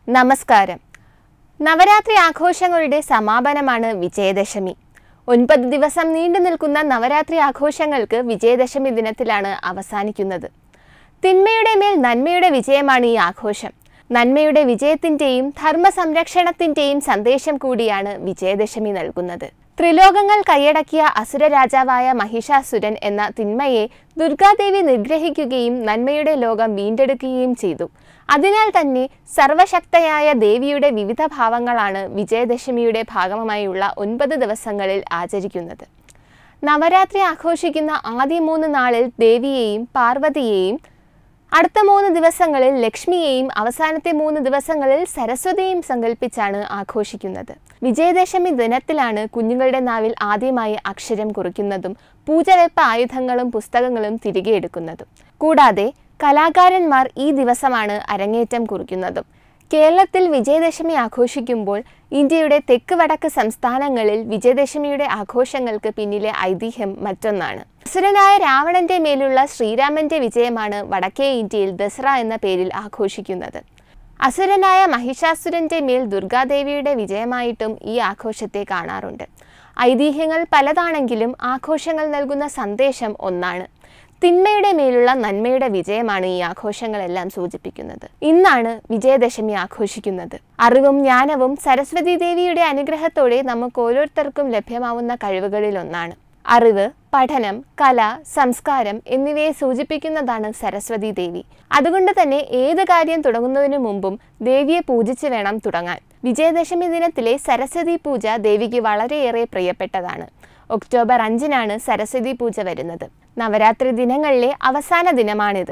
നമസ്കാരം നവരാത്രി ആഘോഷങ്ങളുടെ സമാപനമാണ് വിജയദശമി ഒൻപത് ദിവസം നീണ്ടു നിൽക്കുന്ന നവരാത്രി ആഘോഷങ്ങൾക്ക് വിജയദശമി ദിനത്തിലാണ് അവസാനിക്കുന്നത് തിന്മയുടെ മേൽ നന്മയുടെ വിജയമാണ് ഈ ആഘോഷം നന്മയുടെ വിജയത്തിൻ്റെയും ധർമ്മ സംരക്ഷണത്തിൻ്റെയും സന്ദേശം കൂടിയാണ് വിജയദശമി നൽകുന്നത് ത്രിലോകങ്ങൾ കൈയടക്കിയ അസുര രാജാവായ മഹിഷാസുരൻ എന്ന തിന്മയെ ദുർഗാദേവി നിഗ്രഹിക്കുകയും നന്മയുടെ ലോകം വീണ്ടെടുക്കുകയും ചെയ്തു അതിനാൽ തന്നെ സർവശക്തയായ ദേവിയുടെ വിവിധ ഭാവങ്ങളാണ് വിജയദശമിയുടെ ഭാഗമായുള്ള ഒൻപത് ദിവസങ്ങളിൽ ആചരിക്കുന്നത് നവരാത്രി ആഘോഷിക്കുന്ന ആദ്യ മൂന്ന് നാളിൽ ദേവിയെയും പാർവതിയെയും അടുത്ത മൂന്ന് ദിവസങ്ങളിൽ ലക്ഷ്മിയെയും അവസാനത്തെ മൂന്ന് ദിവസങ്ങളിൽ സരസ്വതിയെയും സങ്കല്പിച്ചാണ് ആഘോഷിക്കുന്നത് വിജയദശമി ദിനത്തിലാണ് കുഞ്ഞുങ്ങളുടെ നാവിൽ ആദ്യമായി അക്ഷരം കുറിക്കുന്നതും പൂജവെപ്പ ആയുധങ്ങളും പുസ്തകങ്ങളും തിരികെ എടുക്കുന്നതും കൂടാതെ കലാകാരന്മാർ ഈ ദിവസമാണ് അരങ്ങേറ്റം കുറിക്കുന്നതും കേരളത്തിൽ വിജയദശമി ആഘോഷിക്കുമ്പോൾ ഇന്ത്യയുടെ തെക്ക് വടക്ക് സംസ്ഥാനങ്ങളിൽ വിജയദശമിയുടെ ആഘോഷങ്ങൾക്ക് പിന്നിലെ ഐതിഹ്യം മറ്റൊന്നാണ് അസുരനായ രാവണന്റെ മേലുള്ള ശ്രീരാമന്റെ വിജയമാണ് വടക്കേ ഇന്ത്യയിൽ ദസറ എന്ന പേരിൽ ആഘോഷിക്കുന്നത് അസുരനായ മഹിഷാസുരന്റെ മേൽ ദുർഗാദേവിയുടെ വിജയമായിട്ടും ഈ ആഘോഷത്തെ കാണാറുണ്ട് ഐതിഹ്യങ്ങൾ പലതാണെങ്കിലും ആഘോഷങ്ങൾ നൽകുന്ന സന്ദേശം ഒന്നാണ് തിന്മയുടെ മേലുള്ള നന്മയുടെ വിജയമാണ് ഈ ആഘോഷങ്ങളെല്ലാം സൂചിപ്പിക്കുന്നത് ഇന്നാണ് വിജയദശമി ആഘോഷിക്കുന്നത് അറിവും ജ്ഞാനവും സരസ്വതി ദേവിയുടെ അനുഗ്രഹത്തോടെ നമുക്ക് ഓരോരുത്തർക്കും ലഭ്യമാവുന്ന കഴിവുകളിൽ ഒന്നാണ് അറിവ് പഠനം കല സംസ്കാരം എന്നിവയെ സൂചിപ്പിക്കുന്നതാണ് സരസ്വതി ദേവി അതുകൊണ്ട് തന്നെ ഏത് കാര്യം തുടങ്ങുന്നതിനു മുമ്പും ദേവിയെ പൂജിച്ച് വേണം തുടങ്ങാൻ വിജയദശമി ദിനത്തിലെ സരസ്വതി പൂജ ദേവിക്ക് വളരെയേറെ പ്രിയപ്പെട്ടതാണ് ഒക്ടോബർ അഞ്ചിനാണ് സരസ്വതി പൂജ വരുന്നത് നവരാത്രി ദിനങ്ങളിലെ അവസാന ദിനമാണിത്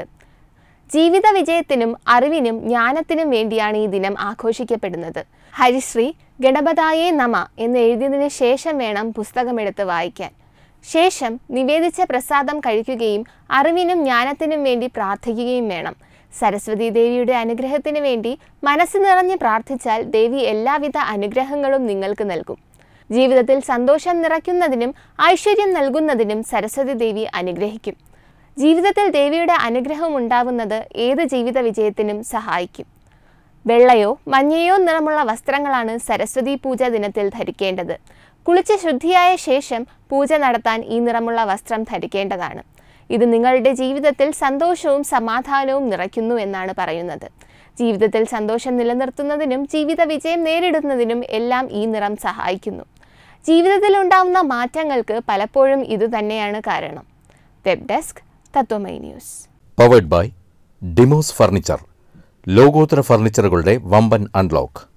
ജീവിത വിജയത്തിനും അറിവിനും ജ്ഞാനത്തിനും വേണ്ടിയാണ് ഈ ദിനം ആഘോഷിക്കപ്പെടുന്നത് ഹരിശ്രീ ഗണപതായേ നമ എന്ന് എഴുതിയതിന് ശേഷം വേണം പുസ്തകമെടുത്ത് വായിക്കാൻ ശേഷം നിവേദിച്ച പ്രസാദം കഴിക്കുകയും അറിവിനും ജ്ഞാനത്തിനും വേണ്ടി പ്രാർത്ഥിക്കുകയും വേണം സരസ്വതി ദേവിയുടെ അനുഗ്രഹത്തിന് വേണ്ടി മനസ്സ് നിറഞ്ഞ് പ്രാർത്ഥിച്ചാൽ ദേവി എല്ലാവിധ അനുഗ്രഹങ്ങളും നിങ്ങൾക്ക് നൽകും ജീവിതത്തിൽ സന്തോഷം നിറയ്ക്കുന്നതിനും ഐശ്വര്യം നൽകുന്നതിനും സരസ്വതി ദേവി അനുഗ്രഹിക്കും ജീവിതത്തിൽ ദേവിയുടെ അനുഗ്രഹം ഉണ്ടാവുന്നത് ഏത് ജീവിത വിജയത്തിനും സഹായിക്കും വെള്ളയോ മഞ്ഞയോ നിറമുള്ള വസ്ത്രങ്ങളാണ് സരസ്വതി പൂജ ദിനത്തിൽ ധരിക്കേണ്ടത് കുളിച്ച് ശുദ്ധിയായ ശേഷം പൂജ നടത്താൻ ഈ നിറമുള്ള വസ്ത്രം ധരിക്കേണ്ടതാണ് ഇത് നിങ്ങളുടെ ജീവിതത്തിൽ സന്തോഷവും സമാധാനവും നിറയ്ക്കുന്നു എന്നാണ് പറയുന്നത് ജീവിതത്തിൽ സന്തോഷം നിലനിർത്തുന്നതിനും ജീവിത വിജയം നേരിടുന്നതിനും എല്ലാം ഈ നിറം സഹായിക്കുന്നു ജീവിതത്തിൽ ഉണ്ടാവുന്ന മാറ്റങ്ങൾക്ക് പലപ്പോഴും ഇതുതന്നെയാണ് കാരണം web desk Tatwamayi news powered by Demos furniture ലോകോത്തര ഫർണിച്ചറുകളുടെ വമ്പൻ അൺലോക്ക്